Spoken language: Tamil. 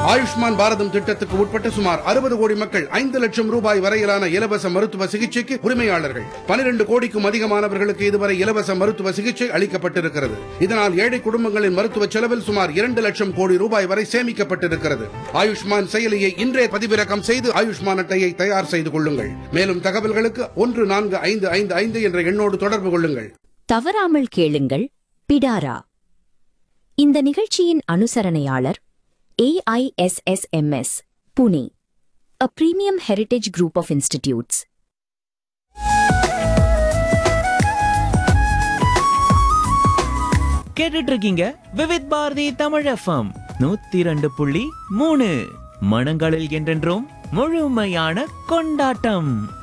ஆயுஷ்மான் பாரதம் திட்டத்துக்கு உட்பட்ட சுமார் அறுபது கோடி மக்கள் ஐந்து லட்சம் ரூபாய் வரையிலான இலவச மருத்துவ சிகிச்சைக்கு உரிமையாளர்கள் பனிரெண்டு கோடிக்கும் அதிகமானவர்களுக்கு இதுவரை இலவச மருத்துவ சிகிச்சை அளிக்கப்பட்டிருக்கிறது இதனால் ஏழை குடும்பங்களின் மருத்துவ செலவில் சுமார் இரண்டு லட்சம் கோடி ரூபாய் வரை சேமிக்கப்பட்டிருக்கிறது ஆயுஷ்மான் செயலியை இன்றே பதிவிறக்கம் செய்து ஆயுஷ்மான் அட்டையை தயார் செய்து கொள்ளுங்கள் மேலும் தகவல்களுக்கு ஒன்று நான்கு ஐந்து ஐந்து ஐந்து என்ற எண்ணோடு தொடர்பு கொள்ளுங்கள் தவறாமல் கேளுங்கள் பிடாரா இந்த நிகழ்ச்சியின் அனுசரணையாளர் ஏஐஎஸ்எஸ்எம்எஸ் புனே அ premium heritage group of institutes கேட்டுட்டு இருக்கீங்க விவித் பாரதி தமிழ் எஃப்எம் நூத்தி ரெண்டு புள்ளி மூணு மனங்களில் என்றென்றும் முழுமையான கொண்டாட்டம்